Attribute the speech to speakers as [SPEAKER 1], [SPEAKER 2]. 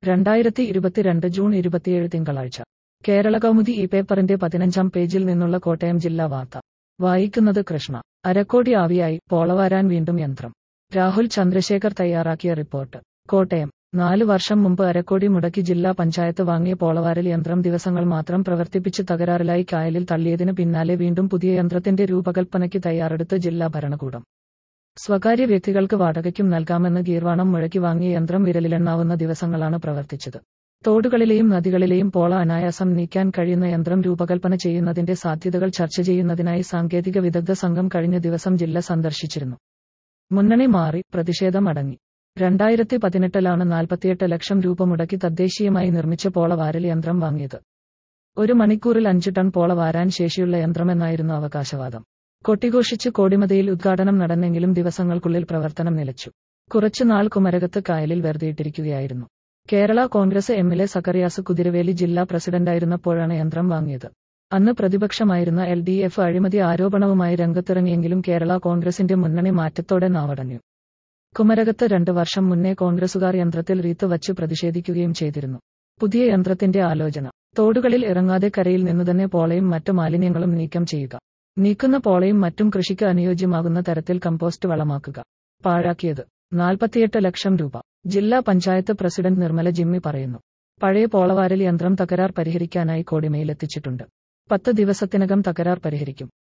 [SPEAKER 1] രണ്ടായിരത്തി ഇരുപത്തിരണ്ട് ജൂൺ ഇരുപത്തിയേഴ് തിങ്കളാഴ്ച കേരള കൗമുദി ഈ പേപ്പറിന്റെ പതിനഞ്ചാം പേജിൽ നിന്നുള്ള കോട്ടയം ജില്ലാ വാർത്ത വായിക്കുന്നത് കൃഷ്ണ അരക്കോടി ആവിയായി പോളവാരാൻ വീണ്ടും യന്ത്രം രാഹുൽ ചന്ദ്രശേഖർ തയ്യാറാക്കിയ റിപ്പോർട്ട് കോട്ടയം നാല് വർഷം മുമ്പ് അരക്കോടി മുടക്കി ജില്ലാ പഞ്ചായത്ത് വാങ്ങിയ പോളവാരൽ യന്ത്രം ദിവസങ്ങൾ മാത്രം പ്രവർത്തിപ്പിച്ച് തകരാറിലായി കായലിൽ തള്ളിയതിന് പിന്നാലെ വീണ്ടും പുതിയ യന്ത്രത്തിന്റെ രൂപകൽപ്പനയ്ക്ക് തയ്യാറെടുത്ത് ജില്ലാ ഭരണകൂടം സ്വകാര്യ വ്യക്തികൾക്ക് വാടകയ്ക്കും നൽകാമെന്ന് ഗീർവാണം മുഴക്കി വാങ്ങിയ യന്ത്രം വിരലിലെണ്ണാവുന്ന ദിവസങ്ങളാണ് പ്രവർത്തിച്ചത് തോടുകളിലെയും നദികളിലെയും പോള അനായാസം നീക്കാൻ കഴിയുന്ന യന്ത്രം രൂപകൽപ്പന ചെയ്യുന്നതിന്റെ സാധ്യതകൾ ചർച്ച ചെയ്യുന്നതിനായി സാങ്കേതിക വിദഗ്ധ സംഘം കഴിഞ്ഞ ദിവസം ജില്ല സന്ദർശിച്ചിരുന്നു മുന്നണി മാറി പ്രതിഷേധം അടങ്ങി രണ്ടായിരത്തി പതിനെട്ടിലാണ് നാൽപ്പത്തിയെട്ട് ലക്ഷം രൂപ മുടക്കി തദ്ദേശീയമായി നിർമ്മിച്ച പോള വാരൽ യന്ത്രം വാങ്ങിയത് ഒരു മണിക്കൂറിൽ അഞ്ച് ടൺ പോള വാരാൻ ശേഷിയുള്ള യന്ത്രമെന്നായിരുന്നു അവകാശവാദം കൊട്ടിഘോഷിച്ച് കോടിമതയിൽ ഉദ്ഘാടനം നടന്നെങ്കിലും ദിവസങ്ങൾക്കുള്ളിൽ പ്രവർത്തനം നിലച്ചു കുറച്ചുനാൾ കുമരകത്ത് കായലിൽ വെറുതെയിട്ടിരിക്കുകയായിരുന്നു കേരള കോൺഗ്രസ് എമ്മിലെ സക്കറിയാസ് കുതിരവേലി ജില്ലാ പ്രസിഡന്റായിരുന്നപ്പോഴാണ് യന്ത്രം വാങ്ങിയത് അന്ന് പ്രതിപക്ഷമായിരുന്ന എൽ ഡി എഫ് അഴിമതി ആരോപണവുമായി രംഗത്തിറങ്ങിയെങ്കിലും കേരള കോൺഗ്രസിന്റെ മുന്നണി മാറ്റത്തോടെ നാവടഞ്ഞു കുമരകത്ത് രണ്ട് വർഷം മുന്നേ കോൺഗ്രസുകാർ യന്ത്രത്തിൽ റീത്ത് വച്ച് പ്രതിഷേധിക്കുകയും ചെയ്തിരുന്നു പുതിയ യന്ത്രത്തിന്റെ ആലോചന തോടുകളിൽ ഇറങ്ങാതെ കരയിൽ നിന്നുതന്നെ പോളയും മറ്റു മാലിന്യങ്ങളും നീക്കം ചെയ്യുക നീക്കുന്ന പോളയും മറ്റും കൃഷിക്ക് അനുയോജ്യമാകുന്ന തരത്തിൽ കമ്പോസ്റ്റ് വളമാക്കുക പാഴാക്കിയത് നാൽപ്പത്തിയെട്ട് ലക്ഷം രൂപ ജില്ലാ പഞ്ചായത്ത് പ്രസിഡന്റ് നിർമ്മല ജിമ്മി പറയുന്നു പഴയ പോളവാരൽ യന്ത്രം തകരാർ പരിഹരിക്കാനായി കോടിമയിലെത്തിച്ചിട്ടുണ്ട് പത്ത് ദിവസത്തിനകം തകരാർ പരിഹരിക്കും